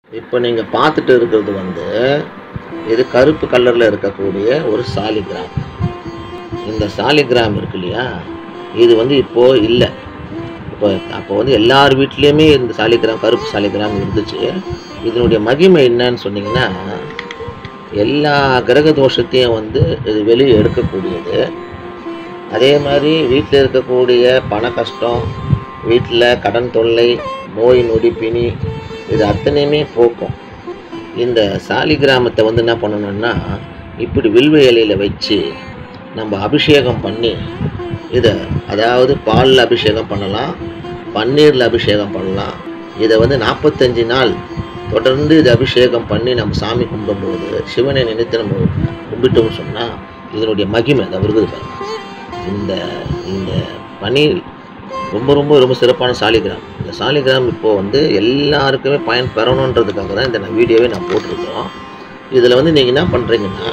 இப்போ நீங்கள் பார்த்துட்டு இருக்கிறது வந்து இது கருப்பு கலரில் இருக்கக்கூடிய ஒரு சாலிகிராம் இந்த சாலிகிராம் இருக்கு இல்லையா இது வந்து இப்போது இல்லை இப்போ அப்போ வந்து எல்லார் வீட்லேயுமே இந்த சாலிகிராம் கருப்பு சாலிகிராம் இருந்துச்சு இதனுடைய மகிமை என்னன்னு சொன்னீங்கன்னா எல்லா கிரக தோஷத்தையும் வந்து இது வெளியே எடுக்கக்கூடியது அதே மாதிரி வீட்டில் இருக்கக்கூடிய பண கஷ்டம் வீட்டில் கடன் தொல்லை நோய் நொடி பிணி இது அத்தனையுமே போக்கும் இந்த சாலிகிராமத்தை வந்து என்ன பண்ணணும்னா இப்படி வில்வ இலையில் வச்சு நம்ம அபிஷேகம் பண்ணி இதை அதாவது பாலில் அபிஷேகம் பண்ணலாம் பன்னீரில் அபிஷேகம் பண்ணலாம் இதை வந்து நாற்பத்தஞ்சு நாள் தொடர்ந்து இதை அபிஷேகம் பண்ணி நம்ம சாமி கும்பிடும்போது சிவனை நினைத்து நம்ம கும்பிட்டோம்னு சொன்னால் இதனுடைய மகிமை அது வருது பாருங்க இந்த இந்த பன்னீர் ரொம்ப ரொம்ப ரொம்ப சிறப்பான சாலிகிராம் இந்த சாலிகிராம் இப்போ வந்து எல்லாருக்குமே பயன் பெறணுன்றதுக்காக தான் இந்த நான் வீடியோவே நான் போட்டிருக்கோம் இதில் வந்து நீங்கள் என்ன பண்ணுறீங்கன்னா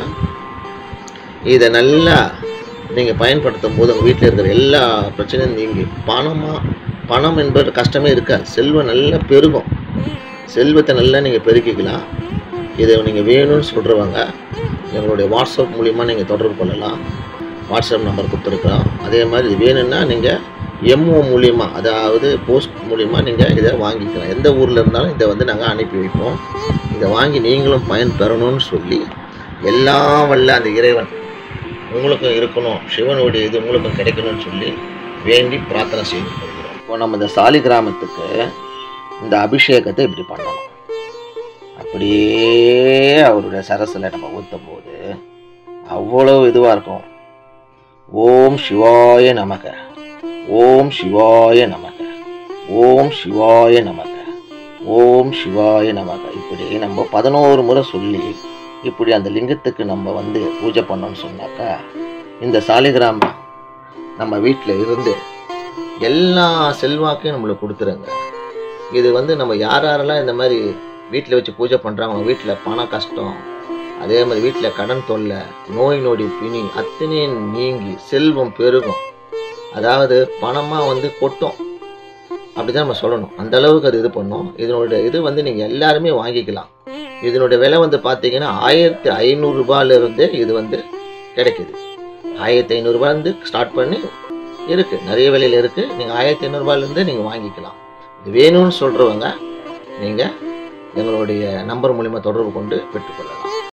இதை நல்லா நீங்கள் பயன்படுத்தும் போது உங்கள் வீட்டில் இருக்கிற எல்லா பிரச்சனையும் நீங்கி பணமாக பணம் என்பது கஷ்டமே இருக்காது செல்வம் நல்லா பெருகும் செல்வத்தை நல்லா நீங்கள் பெருக்கிக்கலாம் இதை நீங்கள் வேணும்னு சொல்கிறவங்க எங்களுடைய வாட்ஸ்அப் மூலிமா நீங்கள் தொடர்பு கொள்ளலாம் வாட்ஸ்அப் நம்பர் கொடுத்துருக்குறோம் அதே மாதிரி இது வேணும்னா நீங்கள் எம்ஓ மூலிமா அதாவது போஸ்ட் மூலிமா நீங்கள் இதை வாங்கிக்கலாம் எந்த ஊரில் இருந்தாலும் இதை வந்து நாங்கள் அனுப்பி வைப்போம் இதை வாங்கி நீங்களும் பயன் பெறணும்னு சொல்லி எல்லாம் வல்ல அந்த இறைவன் உங்களுக்கும் இருக்கணும் சிவனுடைய இது உங்களுக்கும் கிடைக்கணும்னு சொல்லி வேண்டி பிரார்த்தனை செய்து கொள்கிறோம் இப்போ நம்ம இந்த சாலி கிராமத்துக்கு இந்த அபிஷேகத்தை இப்படி பண்ணணும் அப்படியே அவருடைய சரசில் நம்ம ஊற்றும் போது அவ்வளோ இதுவாக இருக்கும் ஓம் சிவாய நமக ஓம் சிவாய நமக ஓம் சிவாய நமக ஓம் சிவாய நமக இப்படி நம்ம பதினோரு முறை சொல்லி இப்படி அந்த லிங்கத்துக்கு நம்ம வந்து பூஜை பண்ணோம்னு சொன்னாக்கா இந்த சாலிகிராம நம்ம வீட்டில் இருந்து எல்லா செல்வாக்கையும் நம்மளுக்கு கொடுத்துருங்க இது வந்து நம்ம யார் யாரெல்லாம் இந்த மாதிரி வீட்டில் வச்சு பூஜை பண்ணுறாங்க அவங்க வீட்டில் பண கஷ்டம் அதே மாதிரி வீட்டில் கடன் தொல்லை நோய் நொடி பிணி அத்தனையும் நீங்கி செல்வம் பெருகும் அதாவது பணமாக வந்து கொட்டும் அப்படி தான் நம்ம சொல்லணும் அந்த அளவுக்கு அது இது பண்ணும் இதனுடைய இது வந்து நீங்கள் எல்லாருமே வாங்கிக்கலாம் இதனுடைய விலை வந்து பார்த்தீங்கன்னா ஆயிரத்தி ஐநூறுரூபாலேருந்து இது வந்து கிடைக்குது ஆயிரத்தி ஐநூறுரூபாலேருந்து ஸ்டார்ட் பண்ணி இருக்குது நிறைய விலையில் இருக்குது நீங்கள் ஆயிரத்தி ஐநூறுரூபாலேருந்து நீங்கள் வாங்கிக்கலாம் இது வேணும்னு சொல்கிறவங்க நீங்கள் எங்களுடைய நம்பர் மூலிமா தொடர்பு கொண்டு பெற்றுக்கொள்ளலாம்